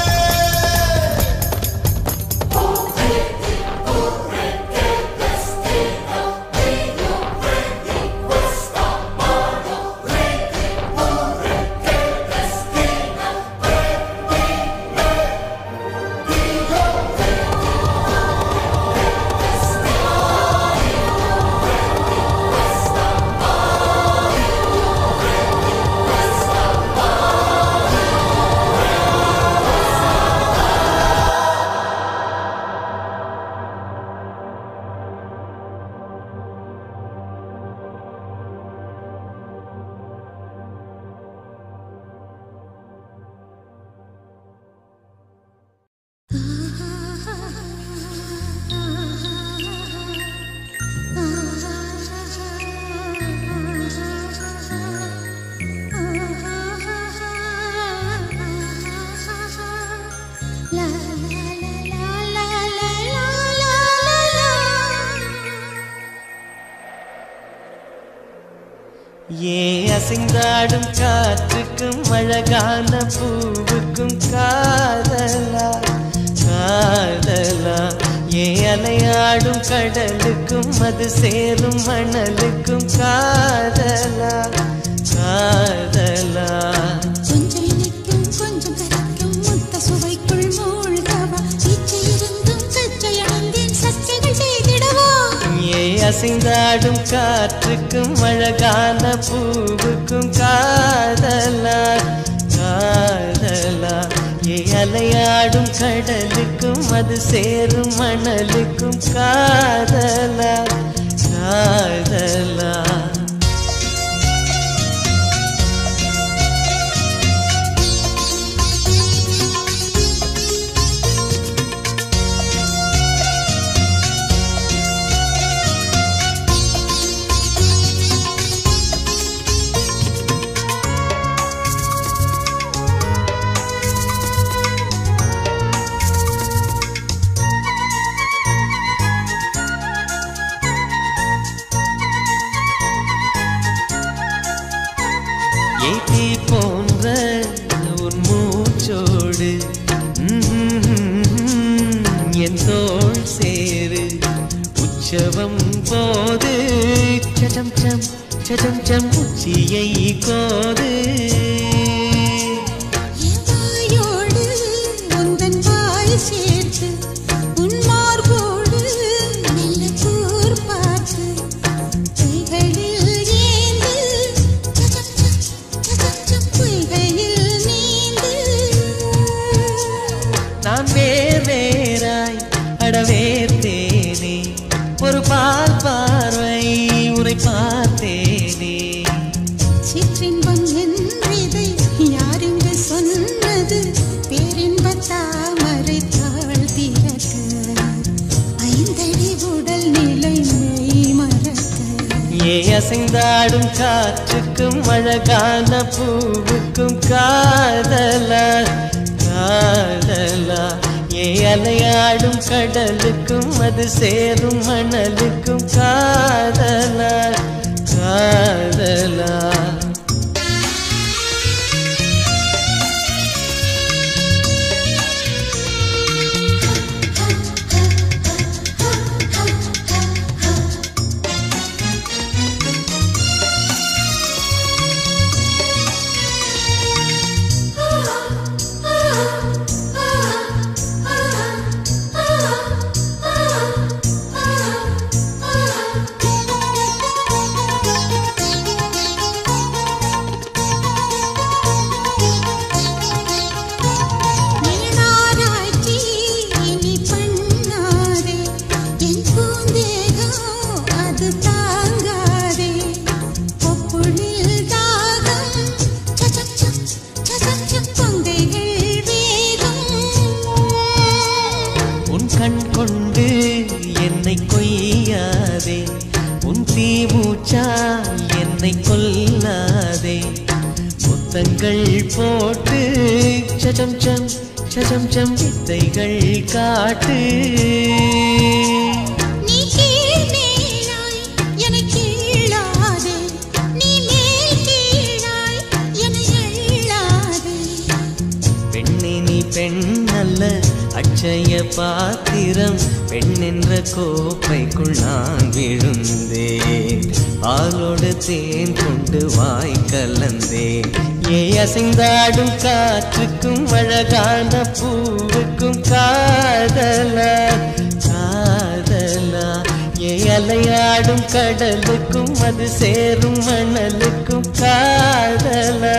ஏ அசைந்தாடும் காற்றுக்கும் அழகான பூவுக்கும் காதலா காதலா ஏ அலையாடும் கடலுக்கும் அது சேரும் மணலுக்கும் காதலா காதலா கொஞ்சம் இனிக்கும் கொஞ்சம் கரைக்கும் முத்த சுவைக்குள் மூழ்கவா இச்சை இருந்தும் சச்சை அடைந்தேன் சச்சைகள் செய்திடவா ஏ அசைந்தாடும் காற்றுக்கும் அழகான பூவுக்கும் காதலா காதலா ஏ அலையாடும் கடலுக்கும் அது சேரும் மணலுக்கும் காதலா காதலா ஏத்தி போன்ற உன் மூச்சோடு ம்ம், என் தோள் சேரு உற்சவம் போது சடம் சம் சடம் சம் உச்சியை கோது வாயோடு உந்தன் வாய் சேர்த்து உன் மார்போடு மெல்ல கூர் பார்த்து கைகளில் ஏந்து சச்சம் சம், சச்சம் சம், பொய்கையில் நீந்து நான் வேர் வேறாய் அடவேர்த்தேனே ஒரு பால் பார்வை உரை பார்த்தேனே சிற்றின்பம் என்றிதை யாரிங்கு சொன்னது பேரின்ப தாமரை தாழ் திறக்க ஐந்தடி உடல் நிலை மெய் மறக்க ஏ அசைந்தாடும் காற்றுக்கும் அழகான பூவுக்கும் காதலா காதலா ஏ அலையாடும் கடலுக்கும் அது சேரும் மணலுக்கும் காதலா காதலா கொண்டு என்னை கொய்யாதே உன் தீ மூச்சா என்னை கொல்லாதே முத்தங்கள் போட்டு சஜம் சம் சஜம் சம் வித்தைகள் காட்டு நீ கீழ் மேலாய் என்னை கீழாதே நீ மேல் கீழாய் என்னை எள்ளாதே பெண்ணே நீ பெண் அல்ல அட்சய பாத்திரம் பெண் என்ற கோப்பைக்குள் நான் விழுந்தேன் பாலோடு தேன் கொண்டு வாய் கலந்தேன் ஏ அசைந்தாடும் காற்றுக்கும் அழகான பூவுக்கும் காதலா காதலா ஏ அலையாடும் கடலுக்கும் அது சேரும் மணலுக்கும் காதலா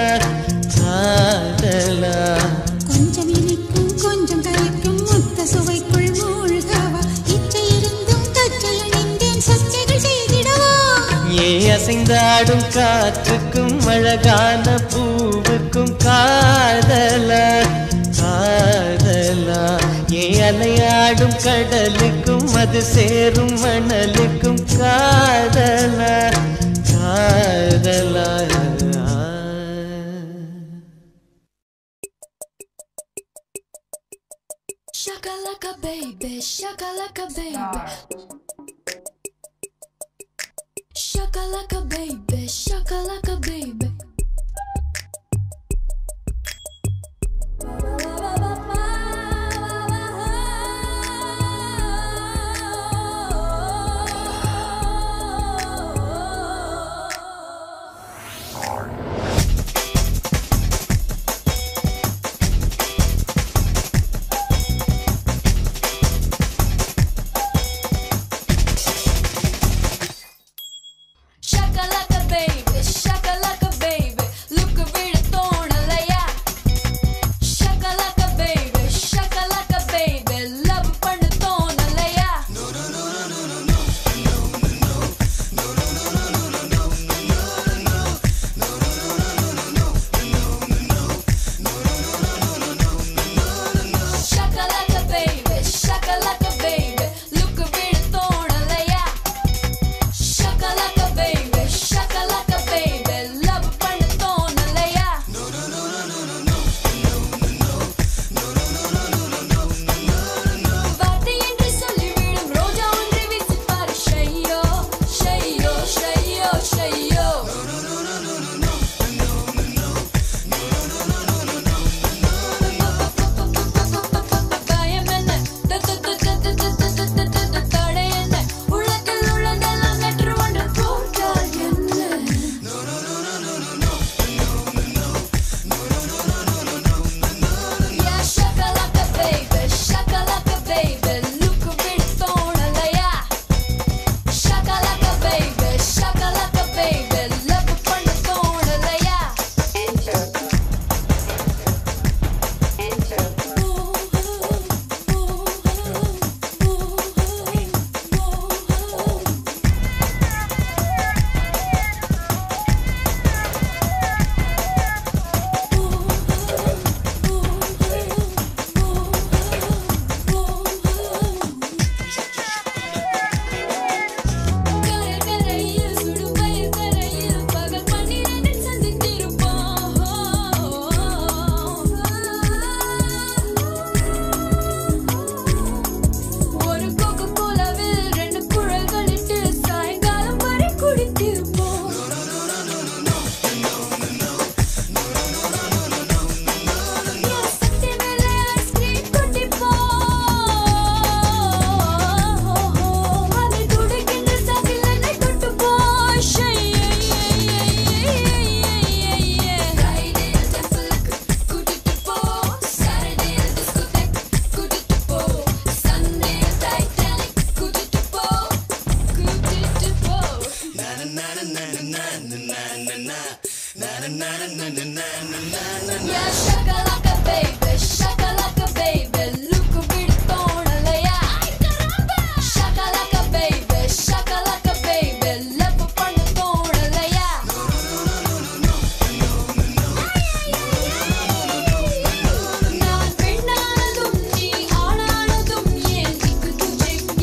காதலா கொஞ்சம் இனிக்கும் கொஞ்சம் கரைக்கும் முத்த சுவைக்குள் மூழ்கவா இச்சை இருந்தும் தச்சை அணிந்தேன் சச்சைகள் செய்திடவா ஏ அசைந்தாடும் காற்றுக்கும் அழகான பூவுக்கும் காதலா காதலா ஏ அலையாடும் கடலுக்கும் அது சேரும் மணலுக்கும் காதலா காதலா Shakalaka baby, shakalaka baby. Shakalaka baby, shakalaka baby. Shakalaka baby, shakalaka baby. Look விட தோணலையா Shakalaka baby, shakalaka baby. Love பண்ண தோணலையா Shakalaka baby, shakalaka baby. Look விட தோணலையா Shakalaka baby, shakalaka baby. Love பண்ண தோணலையா வார்த்தை என்று சொல்லிவிடும் ரோஜா ஒன்றை வீசிப்பார் ஷையோ ஷையோ ஷையோ ஷையோ பயம் என்ன த- த- த- த- த- த- த- த- த- த- த- தடை என்ன உள்ளத்தில் உள்ளதெல்லாம் நெற்று ஒன்று போட்டால் என்ன Yeah, shakalaka baby, shakalaka baby, look விட தோணலையா Shakalaka baby, shakalaka baby, love பண்ண தோணலையா கரை கரையில் சுடும் பயிர் கரையில் பகல் பன்னிரண்டில் சந்தித்திருப்போம் ஒரு கோகோ கோலாவில் ரெண்டு குழல்கள் இட்டு சாயங்காலம் வரை குடித்திருப்போம் சக்தி மேலே ஐஸ்கிரீம் குடிப்போம் அதை துடைக்கின்ற சகிலனை தொட்டு போய் ஃப்ரைடேயில் டெம்பிளுக்கு கூட்டிட்டு போ சாட்டர்டேயில் டிஸ்கோதேக் கூட்டிட்டு போ சண்டேயில் டைட்டானிக் கூட்டிட்டு போ கூட்டிட்டு போ Yeah, shakalaka baby, shakalaka baby, look விட தோணலையா Shakalaka baby, shakalaka baby, love பண்ண தோணலையா நான் பெண்ணானதும் நீ ஆணானதும் ஏன் திக்கு துஜே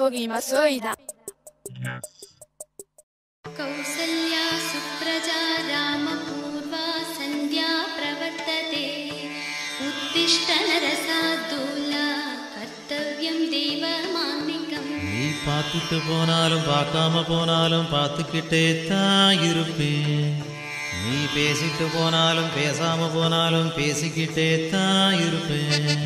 ಹೋಗಿ ಮಸೋಯ್ದ कौसल्या सुप्रजा रामपूर्वा सन्ध्या प्रवर्तते उत्तिष्ठ नरसाद्दूला कर्तव्यं देवमान्निकम् நீ பார்த்துட்டு போனாலும் பார்க்காம போனாலும் பார்த்துக்கிட்டே தான் இருப்பேன் நீ பேசிட்டு போனாலும் பேசாம போனாலும் பேசிக்கிட்டே தான் இருப்பேன்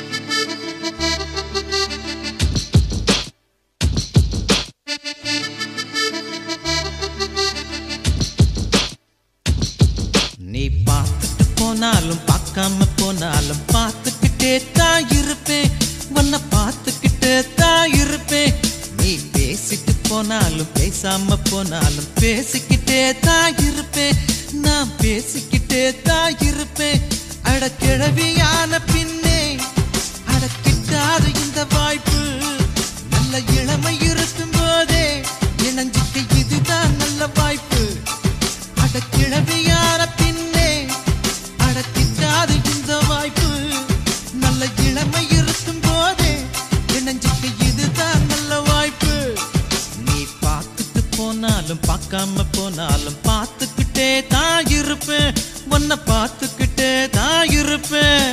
நீ பார்த்துட்டு போனாலும் பார்க்காம போனாலும் பார்த்துக்கிட்டே தான் இருப்பேன் உன்னை பார்த்துக்கிட்டே தான் இருப்பேன் நீ பேசிட்டு போனாலும் பேசாம போனாலும் பேசிக்கிட்டே தான் இருப்பேன் நான் பேசிக்கிட்டே தான் இருப்பேன் அட கிழவியான பின்னே அட கிட்டாத இந்த வாய்ப்பு நல்ல இளமை இருக்கும் போதே இணைஞ்சிக்க இதுதான் நல்ல வாய்ப்பு அட கிழவியான பின்னே அடக்கிட்டாது இந்த வாய்ப்பு நல்ல இளமை இருக்கும் போதே இணைஞ்சிக்க இதுதான் நல்ல வாய்ப்பு நீ பார்த்துட்டு போனாலும் பார்க்காம போனாலும் பார்த்துக்கிட்டே தான் இருப்பேன் உன்னை பார்த்துக்கிட்டே தான் இருப்பேன்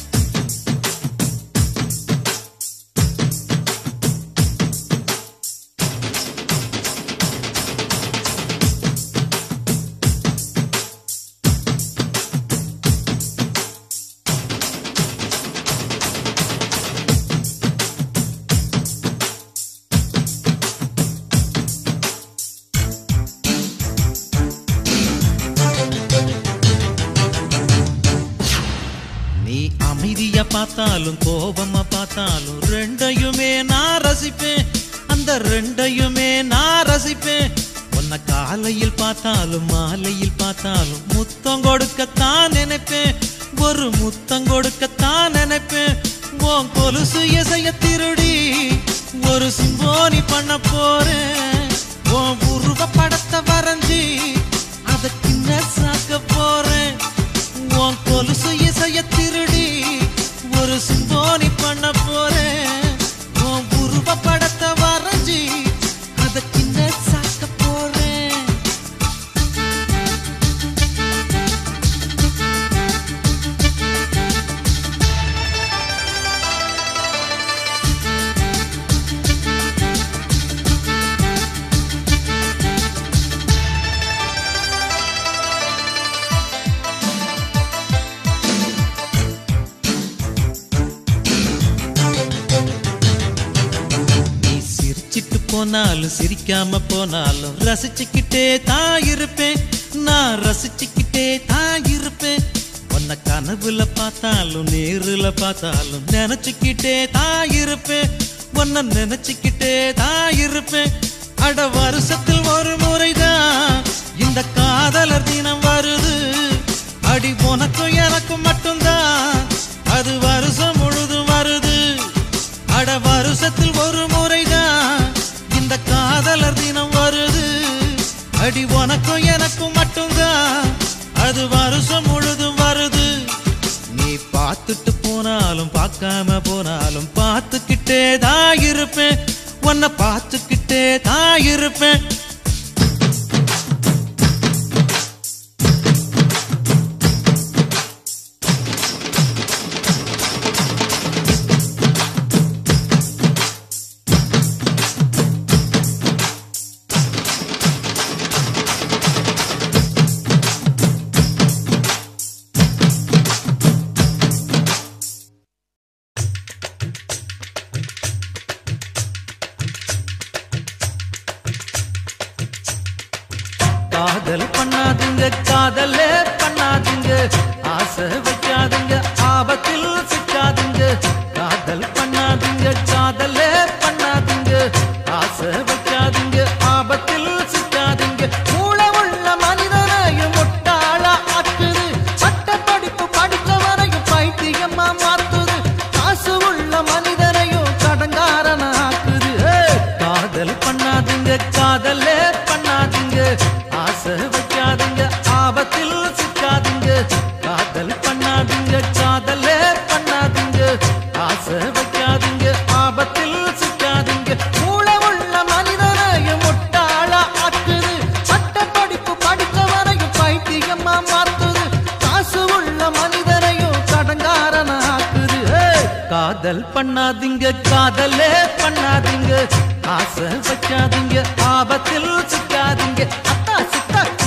நீ அமைதியா பார்த்தாலும் கோபமா பார்த்தாலும் ரெண்டையுமே நான் ரசிப்பேன் அந்த ரெண்டையுமே நான் ரசிப்பேன் உன்னை காலையில் பார்த்தாலும் மாலையில் பார்த்தாலும் முத்தம் கொடுக்கத்தான் நினைப்பேன் ஒரு முத்தம் கொடுக்கத்தான் நினைப்பேன் உன் கொலுசு இசைய திருடி ஒரு சிம்போனி பண்ண போறேன் உன் உருவ படத்தை வரைஞ்சி அதை கிண்ண சாக்க போறேன் உன் கொலுசு இசைய திருடி ஒரு சிம்போனி பண்ண போறேன் உன் உருவ படத்தை வரைஞ்சி அதை கிண்ண சாக்க போறேன் நீ சிரிச்சிட்டு போனாலும் சிரிக்காம போனாலும் ரசிச்சுக்கிட்டே தான் இருப்பேன் நான் ரசிச்சுக்கிட்டே தான் இருப்பேன் உன்னை கனவுல பார்த்தாலும் நேருல பார்த்தாலும் நினைச்சுக்கிட்டே தான் இருப்பேன் உன்னை நினைச்சுக்கிட்டே தான் இருப்பேன் அட வருஷத்தில் ஒரு முறைதான் இந்த காதலர் தினம் வருது அடி உனக்கும் எனக்கும் மட்டும்தான் அது வருஷம் முழுதும் வருது அட வருஷத்தில் ஒரு முறைதான் இந்த காதலர் தினம் வருது அடி உனக்கும் எனக்கும் மட்டும்தான் அது வருஷம் முழுதும் வருது நீ பார்த்துட்டு போனாலும் பார்க்காம போனாலும் பார்த்துக்கிட்டே தான் இருப்பேன் உன்னை பார்த்துக்கிட்டே தான் இருப்பேன் காதல் பண்ணாதுங்க காதலே பண்ணாதுங்க ஆசை வைக்காதுங்க ஆபத்தில் சிக்காதுங்க காதல் பண்ணாதுங்க காதலே பண்ணாதுங்க ஆசை வைக்காதுங்க ஆபத்தில் சிக்காதுங்க மூளை உள்ள மனிதனையும் முட்டாளா ஆக்குது சட்ட படிப்பு படிச்சவரையும் பைத்தியமா மாத்துது காசு உள்ள மனிதனையும் கடங்காரன ஆக்குது ஏய், காதல் பண்ணாதுங்க காதலே பண்ணாதுங்க ஆசை வைக்காதுங்க ஆபத்தில் சிக்காதுங்க காதல் பண்ணாதுங்க காதலே பண்ணாதுங்க ஆசை வைக்காதுங்க ஆபத்தில் சிக்காதுங்க மூளை காதல் பண்ணாதீங்க காதலே பண்ணாதீங்க ஆசை வைக்காதீங்க ஆபத்தில் சிக்காதீங்க அத்தா சித்தா